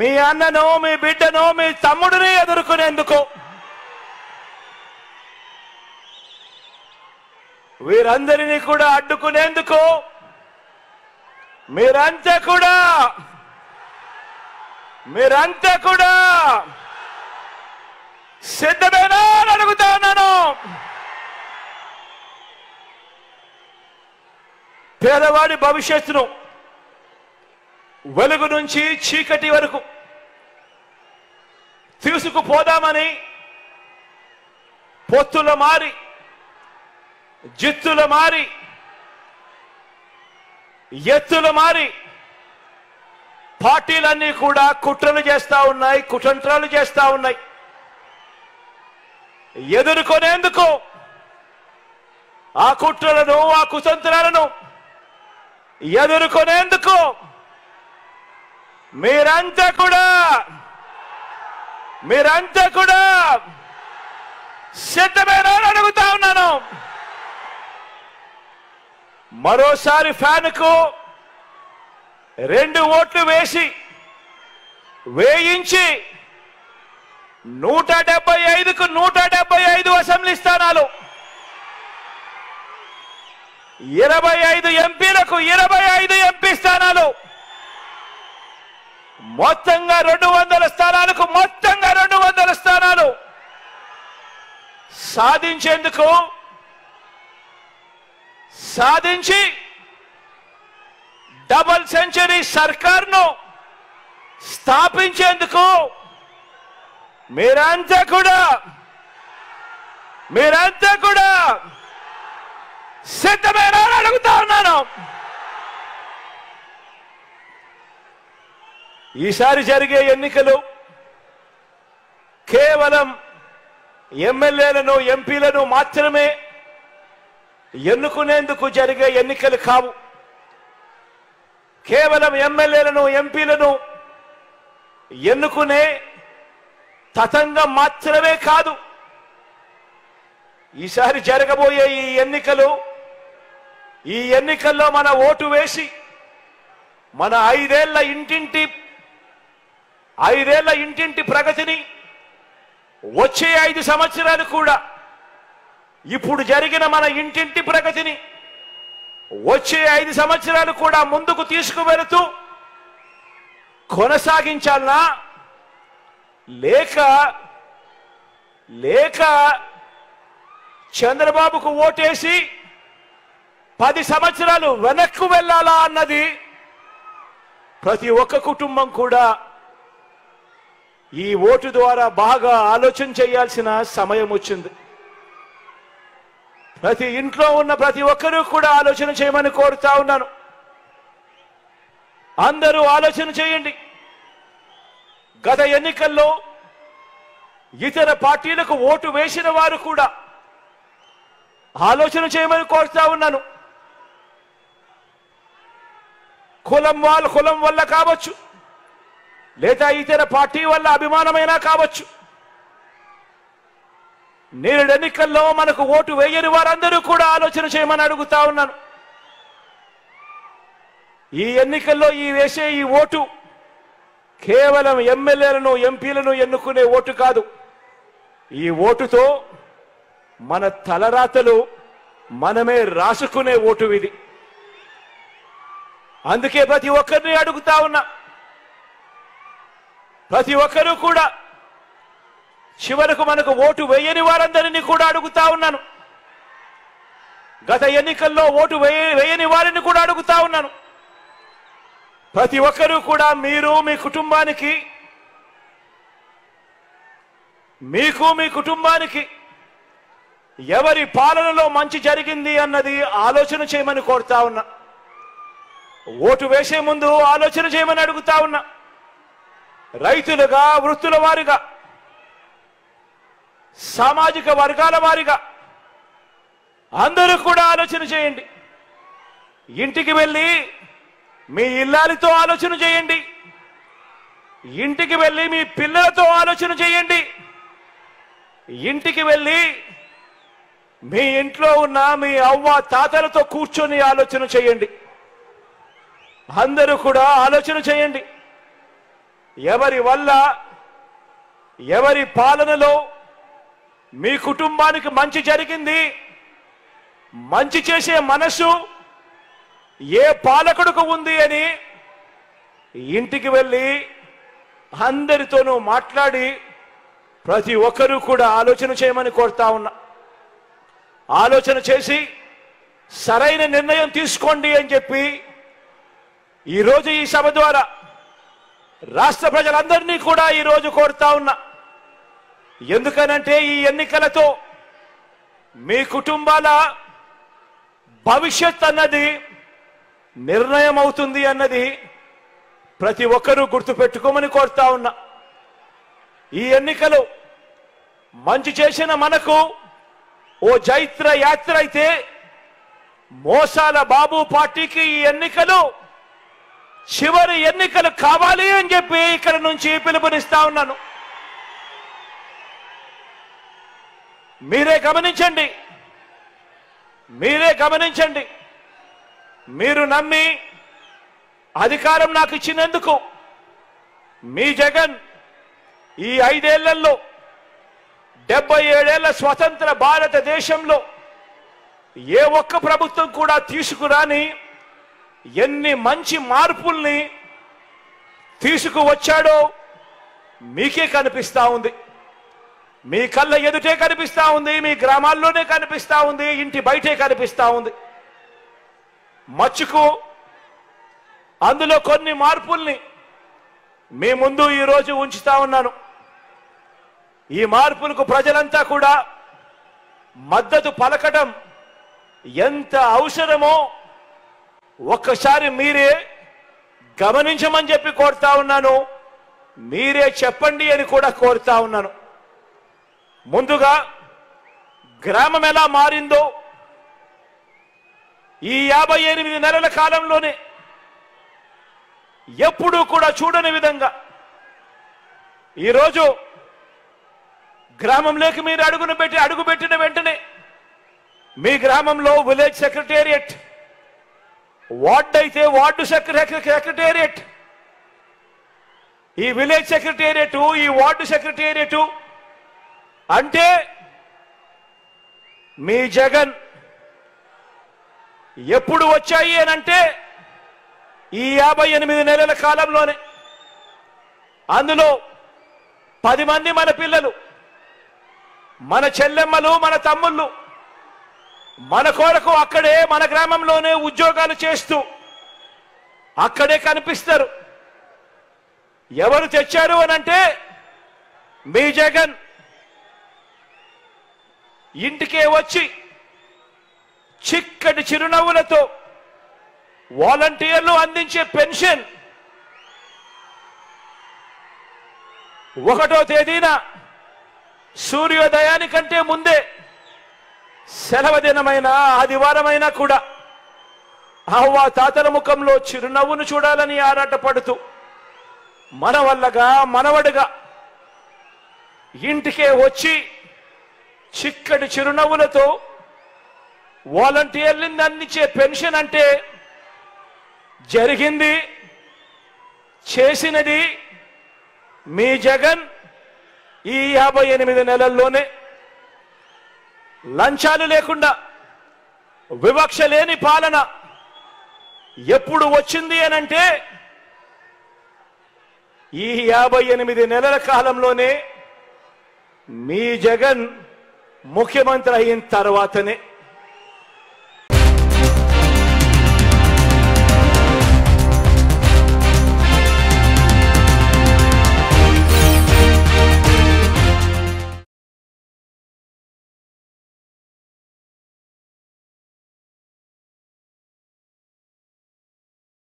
మీ అన్నను మీ బిడ్డను మీ తమ్ముడిని ఎదుర్కొనేందుకు వీరందరినీ కూడా అడ్డుకునేందుకు మీరంతా కూడా మీరంతా కూడా సిద్ధమేనా అని అడుగుతా ఉన్నాను పేదవాడి భవిష్యత్తును వెలుగు నుంచి చీకటి వరకు తీసుకుపోదామని పొత్తుల మారి జిత్తుల మారి ఎత్తుల మారి పార్టీలన్నీ కూడా కుట్రలు చేస్తా ఉన్నాయి కుతంత్రాలు చేస్తా ఉన్నాయి ఎదుర్కొనేందుకు ఆ కుట్రలను ఆ కుతంత్రాలను ఎదుర్కొనేందుకు మీరంతా కూడా మీరంతా కూడా సిద్ధమేనా అని అడుగుతా ఉన్నాను మరోసారి ఫ్యాన్కు రెండు ఓట్లు వేసి వేయించి నూట డెబ్బై ఐదుకు నూట డెబ్బై ఐదు అసెంబ్లీ స్థానాలు ఇరవై ఐదు ఎంపీలకు ఇరవై ఐదు ఎంపీ స్థానాలు మొత్తంగా రెండు వందల స్థానాలకు మొత్తంగా రెండు వందల స్థానాలు సాధించేందుకు సాధించి డబల్ సెంచరీ సర్కార్ను స్థాపించేందుకు మీరంతా కూడా మీరంతా కూడా సిద్ధమేనా అని అడుగుతా ఉన్నాను ఈసారి జరిగే ఎన్నికలు కేవలం ఎమ్మెల్యేలను ఎంపీలను మాత్రమే ఎన్నుకునేందుకు జరిగే ఎన్నికలు కావు కేవలం ఎమ్మెల్యేలను ఎంపీలను ఎన్నుకునే తతంగం మాత్రమే కాదు ఈసారి జరగబోయే ఈ ఎన్నికలు ఈ ఎన్నికల్లో మన ఓటు వేసి మన ఐదేళ్ల ఇంటింటి ఐదేళ్ల ఇంటింటి ప్రగతిని వచ్చే ఐదు సంవత్సరాలు కూడా ఇప్పుడు జరిగిన మన ఇంటింటి ప్రగతిని వచ్చే ఐదు సంవత్సరాలు కూడా ముందుకు తీసుకువెళుతూ కొనసాగించాలనా లేక లేక చంద్రబాబుకు ఓటేసి పది సంవత్సరాలు వెనక్కు వెళ్ళాలా అన్నది ప్రతి ఒక్క కుటుంబం కూడా ఈ ఓటు ద్వారా బాగా ఆలోచన చేయాల్సిన సమయం వచ్చింది ప్రతి ఇంట్లో ఉన్న ప్రతి ఒక్కరూ కూడా ఆలోచన చేయమని కోరుతా ఉన్నాను అందరూ ఆలోచన చేయండి గత ఎన్నికల్లో ఇతర పార్టీలకు ఓటు వేసిన వారు కూడా ఆలోచన చేయమని కోరుతా ఉన్నాను కులం వాళ్ళ కులం వల్ల కావచ్చు లేదా ఇతర పార్టీ వల్ల అభిమానమైనా కావచ్చు నేడు ఎన్నికల్లో మనకు ఓటు వేయని వారందరూ కూడా ఆలోచన చేయమని అడుగుతా ఉన్నాను ఈ ఎన్నికల్లో ఈ వేసే ఈ ఓటు కేవలం ఎమ్మెల్యేలను ఎంపీలను ఎన్నుకునే ఓటు కాదు ఈ ఓటుతో మన తలరాతలు మనమే రాసుకునే ఓటు ఇది అందుకే ప్రతి ఒక్కరిని అడుగుతా ఉన్నా ప్రతి ఒక్కరూ కూడా చివరకు మనకు ఓటు వేయని వారందరినీ కూడా అడుగుతా ఉన్నాను గత ఎన్నికల్లో ఓటు వేయ వేయని వారిని కూడా అడుగుతా ఉన్నాను ప్రతి ఒక్కరూ కూడా మీరు మీ కుటుంబానికి మీకు మీ కుటుంబానికి ఎవరి పాలనలో మంచి జరిగింది అన్నది ఆలోచన చేయమని కోరుతా ఉన్నా ఓటు వేసే ముందు ఆలోచన చేయమని అడుగుతా ఉన్నా రైతులుగా వృత్తుల వారిగా సామాజిక వర్గాల వారిగా అందరూ కూడా ఆలోచన చేయండి ఇంటికి వెళ్ళి మీ ఇల్లాలితో ఆలోచన చేయండి ఇంటికి వెళ్ళి మీ పిల్లలతో ఆలోచన చేయండి ఇంటికి వెళ్ళి మీ ఇంట్లో ఉన్న మీ అవ్వ తాతలతో కూర్చొని ఆలోచన చేయండి అందరూ కూడా ఆలోచన చేయండి ఎవరి వల్ల ఎవరి పాలనలో మీ కుటుంబానికి మంచి జరిగింది మంచి చేసే మనసు ఏ పాలకుడికి ఉంది అని ఇంటికి వెళ్ళి అందరితోనూ మాట్లాడి ప్రతి ఒక్కరూ కూడా ఆలోచన చేయమని కోరుతా ఉన్నా ఆలోచన చేసి సరైన నిర్ణయం తీసుకోండి అని చెప్పి ఈరోజు ఈ సభ ద్వారా రాష్ట్ర ప్రజలందరినీ కూడా ఈరోజు కోరుతా ఉన్నా ఎందుకనంటే ఈ ఎన్నికలతో మీ కుటుంబాల భవిష్యత్ అన్నది నిర్ణయం అవుతుంది అన్నది ప్రతి ఒక్కరూ గుర్తుపెట్టుకోమని కోరుతా ఉన్నా ఈ ఎన్నికలు మంచి చేసిన మనకు ఓ జైత్ర యాత్ర అయితే మోసాల బాబు పార్టీకి ఈ ఎన్నికలు చివరి ఎన్నికలు కావాలి అని చెప్పి ఇక్కడ నుంచి పిలుపునిస్తా ఉన్నాను మీరే గమనించండి మీరే గమనించండి మీరు నమ్మి అధికారం నాకు ఇచ్చినందుకు మీ జగన్ ఈ ఐదేళ్లలో డెబ్బై ఏడేళ్ల స్వతంత్ర భారతదేశంలో ఏ ఒక్క ప్రభుత్వం కూడా తీసుకురాని ఎన్ని మంచి మార్పుల్ని తీసుకువచ్చాడో మీకే కనిపిస్తా ఉంది మీ కళ్ళ ఎదుటే కనిపిస్తా ఉంది మీ గ్రామాల్లోనే కనిపిస్తా ఉంది ఇంటి బయటే కనిపిస్తా ఉంది మచ్చుకు అందులో కొన్ని మార్పుల్ని మీ ముందు ఈరోజు ఉంచుతా ఉన్నాను ఈ మార్పులకు ప్రజలంతా కూడా మద్దతు పలకడం ఎంత అవసరమో ఒక్కసారి మీరే గమనించమని చెప్పి కోరుతా ఉన్నాను మీరే చెప్పండి అని కూడా కోరుతా ఉన్నాను ముందుగా గ్రామం ఎలా మారిందో ఈ యాభై ఎనిమిది నెలల కాలంలోనే ఎప్పుడూ కూడా చూడని విధంగా ఈరోజు గ్రామంలోకి మీరు అడుగును పెట్టి అడుగు పెట్టిన వెంటనే మీ గ్రామంలో విలేజ్ సెక్రటేరియట్ వార్డ్ అయితే వార్డు సెక్రటేరియట్ ఈ విలేజ్ సెక్రటేరియట్ ఈ వార్డు సెక్రటేరియట్ అంటే మీ జగన్ ఎప్పుడు వచ్చాయి అని అంటే ఈ యాభై ఎనిమిది నెలల కాలంలోనే అందులో పది మంది మన పిల్లలు మన చెల్లెమ్మలు మన తమ్ముళ్ళు మన కొరకు అక్కడే మన గ్రామంలోనే ఉద్యోగాలు చేస్తూ అక్కడే కనిపిస్తారు ఎవరు తెచ్చారు అని అంటే మీ జగన్ ఇంటికే వచ్చి చిక్కటి చిరునవ్వులతో వాలంటీర్లు అందించే పెన్షన్ ఒకటో తేదీన సూర్యోదయానికంటే ముందే సెలవు దినమైన ఆదివారమైనా కూడా అవ్వ తాతల ముఖంలో చిరునవ్వును చూడాలని ఆరాటపడుతూ మన వల్లగా మనవడుగా ఇంటికే వచ్చి చిక్కటి చిరునవ్వులతో వాలంటీర్లను అందించే పెన్షన్ అంటే జరిగింది చేసినది మీ జగన్ ఈ యాభై ఎనిమిది నెలల్లోనే లంచాలు లేకుండా వివక్ష లేని పాలన ఎప్పుడు వచ్చింది అనంటే ఈ యాభై ఎనిమిది నెలల కాలంలోనే మీ జగన్ ముఖ్యమంత్రి అయిన తర్వాతనే